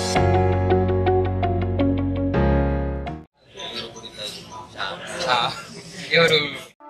ಇವರು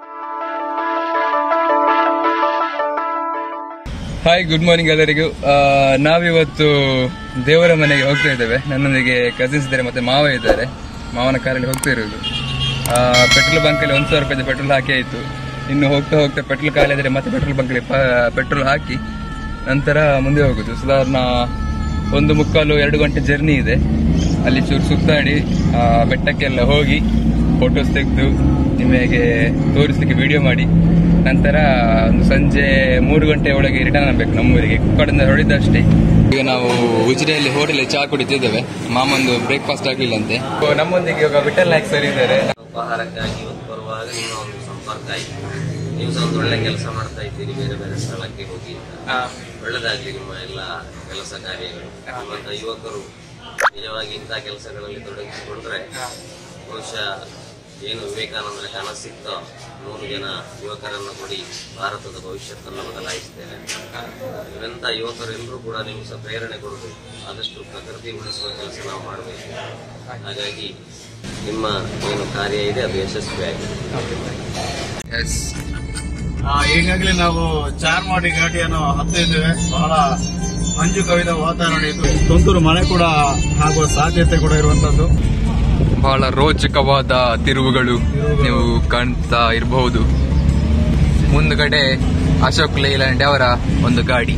hi good morning ಎಲ್ಲರಿಗೂ ಆ, ನಾವಿವತ್ತು ದೇವರ ಮನೆಗೆ ಹೋಗ್ತಾ ಇದ್ದೇವೆ ನನ್ನೊಂದಿಗೆ ಕಸಿನ್ಸ್ ಇದ್ದಾರೆ ಮತ್ತೆ ಮಾವ ಇದ್ದಾರೆ ಮಾವನ ಕಾರಲ್ಲಿ ಹೋಗ್ತಾ ಇರೋದು ಪೆಟ್ರೋಲ್ ಬಂಕಲ್ಲಿ ಒಂದು ಸಾವಿರ ರೂಪಾಯಿ ಪೆಟ್ರೋಲ್ ಹಾಕಿ ಆಯಿತು ಇನ್ನು ಹೋಗ್ತಾ ಹೋಗ್ತಾ ಪೆಟ್ರೋಲ್ ಖಾಲಿ ಆದರೆ ಮತ್ತೆ ಪೆಟ್ರೋಲ್ ಬಂಕಲ್ಲಿ ಪೆಟ್ರೋಲ್ ಹಾಕಿ ನಂತರ ಮುಂದೆ ಹೋಗುದು ಸಾಧಾರಣ ಒಂದು ಮುಕ್ಕಾಲು ಎರಡು ಗಂಟೆ ಜರ್ನಿ ಇದೆ ಅಲ್ಲಿ ಚೂರು ಸುತ್ತಾಡಿ ಆ, ಬೆಟ್ಟಕ್ಕೆಲ್ಲ ಹೋಗಿ ಫೋಟೋಸ್ ತೆಗೆದು ನಿಮಗೆ ತೋರಿಸ್ಲಿಕ್ಕೆ ವಿಡಿಯೋ ಮಾಡಿ ನಂತರ ಒಂದು ಸಂಜೆ ಮೂರು ಗಂಟೆ ಒಳಗೆ ರಿಟರ್ನ್ ಆಗಬೇಕು ನಮ್ಮೂರಿಗೆ ಕುಕ್ಕಡಿಂದ ಹೊರಡಿದ್ದಷ್ಟೇ ಈಗ ನಾವು ಉಜಿರೆಯಲ್ಲಿ ಹೋಟೆಲ್ ಚಹಾ ಕುಡಿತಿದ್ದೇವೆ ಮಾಮಂದು ಬ್ರೇಕ್ಫಾಸ್ಟ್ ಆಗಲಿಲ್ಲಂತೆ ನಮ್ಮೊಂದಿಗೆ ಇವಾಗ ವಿಠಲ್ ನಾಯ್ಕ್ ಸರ್ ಇದ್ದಾರೆ ಉಪಹಾರಕ್ಕಾಗಿ ಇವತ್ತು ಬರುವಾಗ ನಿಮ್ಮ ಒಂದು ಸಂಪರ್ಕ ಆಯ್ತು ನೀವು ಸಹ ಒಂದು ಒಳ್ಳೆ ಕೆಲಸ ಮಾಡ್ತಾ ಇದ್ದೀರಿ ಬೇರೆ ಬೇರೆ ಸ್ಥಳಕ್ಕೆ ಹೋಗಿ ಅಂತ. ಒಳ್ಳೆದಾಗ್ಲಿ ನಿಮ್ಮ ಎಲ್ಲ ಕೆಲಸ ಕಾರ್ಯಗಳು ನಿಮ್ಮಂತ ಯುವಕರು ನಿಜವಾಗಿ ಇಂತಹ ಕೆಲಸಗಳಲ್ಲಿ ತೊಡಗಿಸಿಕೊಂಡ್ರೆ ಬಹುಶಃ ಏನು ವಿವೇಕಾನಂದರ ಕನಸಿತ್ತೋ ನೂರು ಜನ ಯುವಕರನ್ನು ಕೊಡಿ ಭಾರತದ ಭವಿಷ್ಯತ್ತನ್ನು ಬದಲಾಯಿಸ್ತೇನೆ ಇವೆಂತ ಯುವಕರು ಎಲ್ಲರೂ ಕೂಡ ನಿಮ್ಗೆ ಸಹ ಪ್ರೇರಣೆ ಕೊಡಬೇಕು ಆದಷ್ಟು ಪ್ರಕೃತಿ ಉಳಿಸುವ ಕೆಲಸ ನಾವು ಮಾಡಬೇಕು ಹಾಗಾಗಿ ನಿಮ್ಮ ಏನು ಕಾರ್ಯ ಇದೆ ಅದು ಯಶಸ್ವಿಯಾಗಿದೆ ಎಸ್ ಆ, ಈಗಾಗಲೇ ನಾವು ಚಾರ್ಮಾಡಿ ಘಾಟಿಯನ್ನು ಹತ್ತಿದ್ದೇವೆ ಬಹಳ ಮಂಜು ಕವಿದ ವಾತಾವರಣ ಇದ್ದು ತುಂತುರು ಮಳೆ ಕೂಡ ಆಗುವ ಸಾಧ್ಯತೆ ಕೂಡ ಇರುವಂತದ್ದು ಬಹಳ ರೋಚಕವಾದ ತಿರುವುಗಳು ನೀವು ಕಾಣ್ತಾ ಇರಬಹುದು ಮುಂದ್ಗಡೆ ಅಶೋಕ್ ಲೈಲ್ಯಾಂಡ್ ಅವರ ಒಂದು ಗಾಡಿ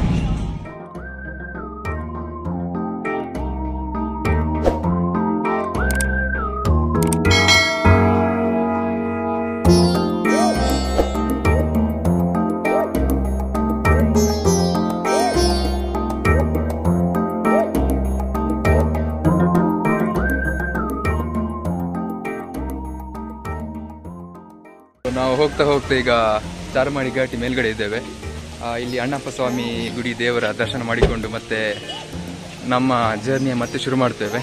ನಾವು ಹೋಗ್ತಾ ಹೋಗ್ತಾ ಈಗ ಚಾರ್ಮಾಡಿ ಘಾಟಿ ಮೇಲ್ಗಡೆ ಇದ್ದೇವೆ ಆ, ಇಲ್ಲಿ ಅಣ್ಣಪ್ಪ ಸ್ವಾಮಿ ಗುಡಿ ದೇವರ ದರ್ಶನ ಮಾಡಿಕೊಂಡು ಮತ್ತೆ ನಮ್ಮ ಜರ್ನಿಯ ಮತ್ತೆ ಶುರು ಮಾಡ್ತೇವೆ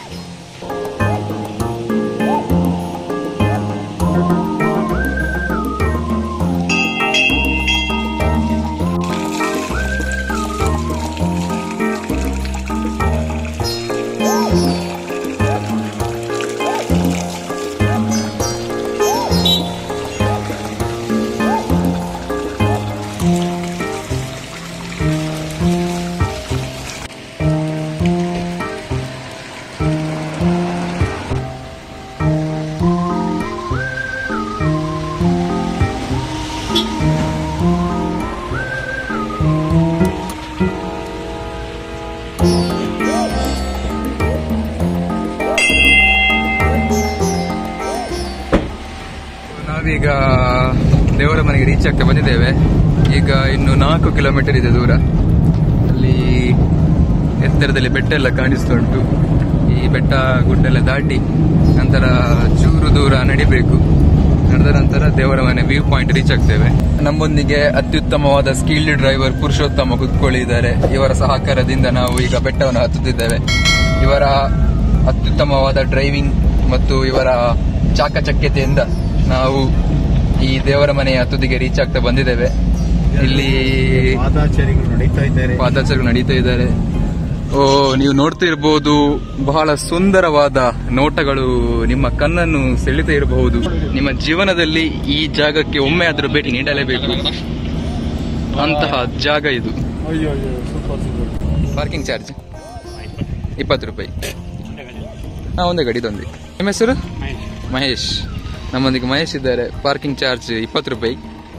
ನಾವೀಗ ದೇವರ ಮನೆಗೆ ರೀಚ್ ಆಗ್ತಾ ಬಂದಿದ್ದೇವೆ ಈಗ ಇನ್ನು ನಾಲ್ಕು ಕಿಲೋಮೀಟರ್ ಇದೆ ದೂರ ಅಲ್ಲಿ ಎತ್ತರದಲ್ಲಿ ಬೆಟ್ಟ ಎಲ್ಲ ಕಾಣಿಸ್ತಾ ಉಂಟು ಈ ಬೆಟ್ಟ ಗುಡ್ಡೆಲ್ಲ ದಾಟಿ ನಂತರ ಚೂರು ದೂರ ನಡಿಬೇಕು ನಡೆದ ನಂತರ ದೇವರ ಮನೆ ವ್ಯೂ ಪಾಯಿಂಟ್ ರೀಚ್ ಆಗ್ತೇವೆ ನಮ್ಮೊಂದಿಗೆ ಅತ್ಯುತ್ತಮವಾದ ಸ್ಕಿಲ್ಡ್ ಡ್ರೈವರ್ ಪುರುಷೋತ್ತಮ ಕುತ್ಕೊಳ್ಳಿದ್ದಾರೆ ಇವರ ಸಹಕಾರದಿಂದ ನಾವು ಈಗ ಬೆಟ್ಟವನ್ನು ಹತ್ತುತ್ತಿದ್ದೇವೆ ಇವರ ಅತ್ಯುತ್ತಮವಾದ ಡ್ರೈವಿಂಗ್ ಮತ್ತು ಇವರ ಚಾಕಚಕ್ಯತೆಯಿಂದ ನಾವು ಈ ದೇವರ ಮನೆಯ ತುದಿಗೆ ರೀಚ್ ಆಗ್ತಾ ಬಂದಿದ್ದೇವೆ ಇಲ್ಲಿ ಪಾದಾಚಾರಿಗಳು ನಡೀತಾ ಇದ್ದಾರೆ ಪಾದಾಚಾರಿಗಳು ನಡೀತಾ ಇದ್ದಾರೆ ಓ ನೀವು ನೋಡ್ತಾ ಇರಬಹುದು ಬಹಳ ಸುಂದರವಾದ ನೋಟಗಳು ನಿಮ್ಮ ಕಣ್ಣನ್ನು ಸೆಳಿತಾ ಇರಬಹುದು ನಿಮ್ಮ ಜೀವನದಲ್ಲಿ ಈ ಜಾಗಕ್ಕೆ ಒಮ್ಮೆ ಆದ್ರೂ ಭೇಟಿ ನೀಡಲೇಬೇಕು ಅಂತಹ ಜಾಗ ಇದು ಅಯ್ಯೋ ಅಯ್ಯೋ ಸೂಪರ್ ಸೂಪರ್ ಪಾರ್ಕಿಂಗ್ ಚಾರ್ಜ್ ಇಪ್ಪತ್ತು ರೂಪಾಯಿ ಹಾ ಒಂದೇ ಗಾಡಿ ಇದೊಂದು ನಿಮ್ಮ ಹೆಸರು ಮಹೇಶ್ ನಮ್ಮೊಂದಿಗೆ ಮಹೇಶ್ ಇದ್ದಾರೆ ಪಾರ್ಕಿಂಗ್ ಚಾರ್ಜ್ ಇಪ್ಪತ್ತು ರೂಪಾಯಿ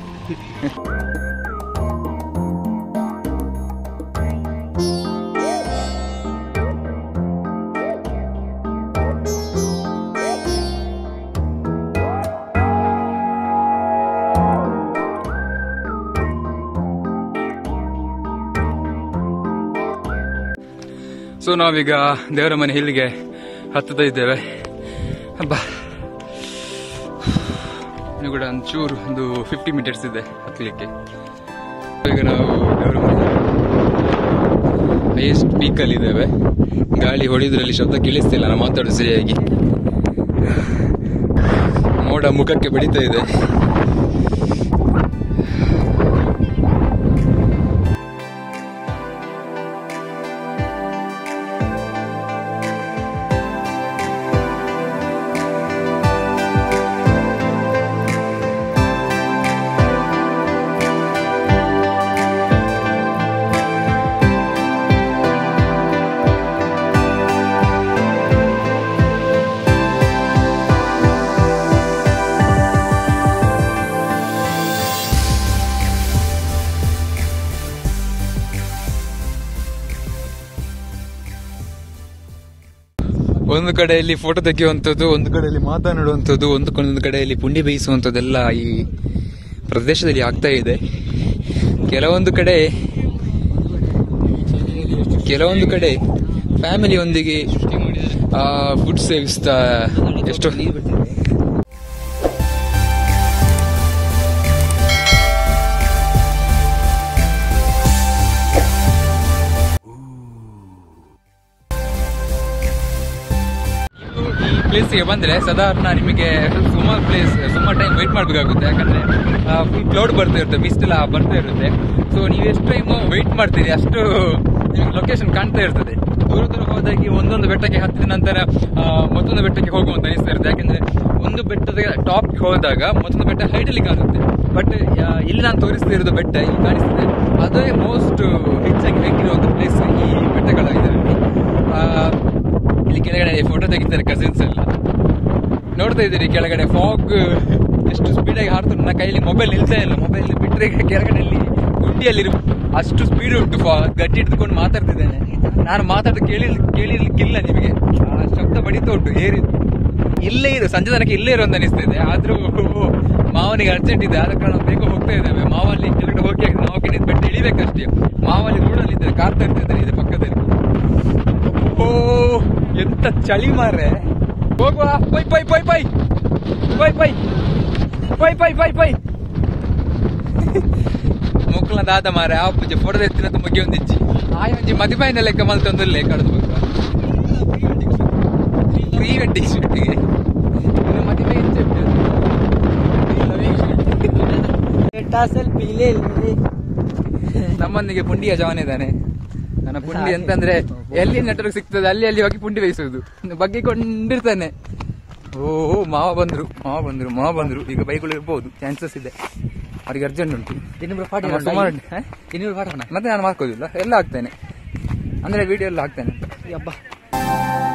ಸೊ ನಾವೀಗ ದೇವರ ಮನೆ ಹಿಲ್ಲಿಗೆ ಹತ್ತುತ್ತಾ ಇದ್ದೇವೆ ಹಬ್ಬ ಇನ್ನು ಕೂಡ ಒಂಚೂರು ಒಂದು ಫಿಫ್ಟಿ ಮೀಟರ್ಸ್ ಇದೆ ಹತ್ತಲಿಕ್ಕೆ ಈಗ ನಾವು ದೇವರ ಮನೆ ಹೈಯೆಸ್ಟ್ ಪೀಕಲ್ಲಿ ಇದ್ದೇವೆ ಗಾಳಿ ಹೊಡೆದ್ರಲ್ಲಿ ಶಬ್ದ ಕೇಳಿಸ್ತಿಲ್ಲ ನಾನು ಮಾತಾಡೋದು ಸರಿಯಾಗಿ ಮೋಡ ಮುಖಕ್ಕೆ ಬಡಿತಾ ಇದೆ ಒಂದು ಕಡೆಯಲ್ಲಿ ಫೋಟೋ ತೆಗೆಯುವಂಥದ್ದು ಒಂದು ಕಡೆಯಲ್ಲಿ ಮಾತನಾಡುವಂಥದ್ದು ಒಂದು ಒಂದು ಕಡೆಯಲ್ಲಿ ಪುಂಡಿ ಬೇಯಿಸುವಂಥದ್ದೆಲ್ಲ ಈ ಪ್ರದೇಶದಲ್ಲಿ ಆಗ್ತಾ ಇದೆ ಕೆಲವೊಂದು ಕಡೆ ಕೆಲವೊಂದು ಕಡೆ ಫ್ಯಾಮಿಲಿಯೊಂದಿಗೆ ಫುಡ್ ಸೇವಿಸ್ತಾ ಎಷ್ಟೋ ಈ ಪ್ಲೇಸ್ಗೆ ಬಂದ್ರೆ ಸಾಧಾರಣ ನಿಮಗೆ ಸುಮಾರು ಪ್ಲೇಸ್ ಸುಮಾರು ಟೈಮ್ ವೆಯ್ಟ್ ಮಾಡಬೇಕಾಗುತ್ತೆ ಯಾಕಂದ್ರೆ ಫುಲ್ ಕ್ಲೌಡ್ ಬರ್ತಾ ಇರುತ್ತೆ ಮಿಸ್ಟ್ ಎಲ್ಲ ಬರ್ತಾ ಇರುತ್ತೆ ಸೊ ನೀವು ಎಷ್ಟು ಟೈಮ್ ವೆಯ್ಟ್ ಮಾಡ್ತೀರಿ ಅಷ್ಟು ನಿಮಗೆ ಲೊಕೇಶನ್ ಕಾಣ್ತಾ ಇರ್ತದೆ ದೂರ ದೂರ ಹೋದಾಗಿ ಒಂದೊಂದು ಬೆಟ್ಟಕ್ಕೆ ಹತ್ತಿದ ನಂತರ ಆ, ಮತ್ತೊಂದು ಬೆಟ್ಟಕ್ಕೆ ಹೋಗುವಂತ ಅನಿಸ್ತಾ ಇರುತ್ತೆ ಯಾಕಂದ್ರೆ ಒಂದು ಬೆಟ್ಟದ ಟಾಪ್ ಹೋದಾಗ ಮತ್ತೊಂದು ಬೆಟ್ಟ height ಅಲ್ಲಿ ಕಾಣುತ್ತೆ ಬಟ್ ಇಲ್ಲಿ ನಾನು ತೋರಿಸ್ತಾ ಇರೋದು ಬೆಟ್ಟ ಇಲ್ಲಿ ಕಾಣಿಸ್ತಿದೆ ಅದೇ ಮೋಸ್ಟ್ ಹೆಚ್ಚಾಗಿ ಹೆಂಗಿರುವಂತ ಪ್ಲೇಸ್ ಈ ಬೆಟ್ಟಗಳ ಇದರಲ್ಲಿ ಆ, ಇಲ್ಲಿ ಕೆಳಗಡೆ ಫೋಟೋ ತೆಗಿತಾರೆ ಕಸಿನ್ಸ್ ಎಲ್ಲ ನೋಡ್ತಾ ಇದ್ದೀರಿ ಕೆಳಗಡೆ ಫಾಗ್ ಎಷ್ಟು ಸ್ಪೀಡಾಗಿ ಹಾರ್ತಾರೆ ನನ್ನ ಕೈಯಲ್ಲಿ ಮೊಬೈಲ್ ನಿಲ್ತಾ ಇಲ್ಲ ಮೊಬೈಲ್ ಬಿಟ್ಟರೆ ಕೆಳಗಡೆ ಅಲ್ಲಿ ಗುಂಡಿಯಲ್ಲಿ ಅಷ್ಟು ಸ್ಪೀಡ್ ಉಂಟು ಫಾ ಗಟ್ಟಿ ಹಿಡಿದುಕೊಂಡು ಮಾತಾಡ್ತಿದ್ದೇನೆ ನಾನು ಮಾತಾಡೋದು ಕೇಳಿ ಕೇಳಿರ್ಲಿಕ್ಕಿಲ್ಲ ನಿಮಗೆ ಆ ಶಬ್ದ ಬಡಿತಾ ಉಂಟು ಏರಿ ಇಲ್ಲೇ ಇರು ಸಂಜೆ ತನಕ ಇಲ್ಲೇ ಇರೋ ಅಂತ ಅನಿಸ್ತಿದೆ ಆದ್ರೂ ಮಾವನಿಗೆ ಅರ್ಜೆಂಟ್ ಇದೆ ಆದ ಕಾರಣ ಬೇಗ ಹೋಗ್ತಾ ಇದ್ದೇವೆ ಮಾವಲ್ಲಿ ಕೆಳಗಡೆ ಹೋಗಿ ನಾವು ಕಡೆ ಬೆಟ್ಟ ಇಳಿಬೇಕಷ್ಟೇ ಮಾವಲ್ಲಿ ರೋಡಲ್ಲಿ ಇದ್ದಾರೆ ಕಾರ್ ತರ್ತಾ ಇದ್ದಾರೆ ಇದೆ ಪಕ್ಕದಲ್ಲಿ ಓ ಎಂತ ಚಳಿ ಮಾರ್ರೆ ಹೋಗುವ ಪೈ ಪೈ ಪೈ ಪೈ ಪೈ ಪೈ ಪೈ ಪೈ ಪೈ ಪೈ ಮುಕ್ಕಲ ದಾದ ಮಾರೆ ಆ ಪೂಜೆ ಫೋಟೋ ಎತ್ತಿನ ಮುಗಿ ಒಂದಿಚ್ಚಿ ಆಯ ಒಂಜಿ ಮದಿಬಾಯಿನ ಲೆಕ್ಕ ಮಲ್ತೊಂದುಲ್ಲೆ ಕಳೆದು ಹೋಗುವ ಪ್ರೀ ವೆಡ್ಡಿಂಗ್ ಶೂಟಿಗೆ ಇನ್ನು ಮದುವೆ ಹೆಚ್ಚು ನಮ್ಮೊಂದಿಗೆ ಪುಂಡಿಯ ಜವಾನ್ ಇದ್ದಾನೆ ನನ್ನ ಪುಂಡಿ ಅಂತಂದ್ರೆ ಎಲ್ಲಿ ನೆಟ್ವರ್ಕ್ ಸಿಗ್ತದೆ ಅಲ್ಲಿ ಅಲ್ಲಿ ಹೋಗಿ ಪುಂಡಿ ಬೇಯಿಸುವುದು ಬಗ್ಗಿಕೊಂಡಿರ್ತಾನೆ ಓ ಮಾವ ಬಂದ್ರು ಮಾವ ಬಂದ್ರು ಮಾವ ಬಂದ್ರು ಈಗ ಬೈಗಳು ಇರ್ಬೋದು ಚಾನ್ಸಸ್ ಇದೆ ಅವ್ರಿಗೆ ಅರ್ಜೆಂಟ್ ಉಂಟು ನಮ್ಮ ಸುಮಾರು ಹ? ಮತ್ತೆ ನಾನು ಮಾಡ್ಕೋದಿಲ್ಲ ಎಲ್ಲ ಹಾಕ್ತೇನೆ ಅಂದ್ರೆ ವಿಡಿಯೋ ಎಲ್ಲ ಹಾಕ್ತೇನೆ ಹಬ್ಬ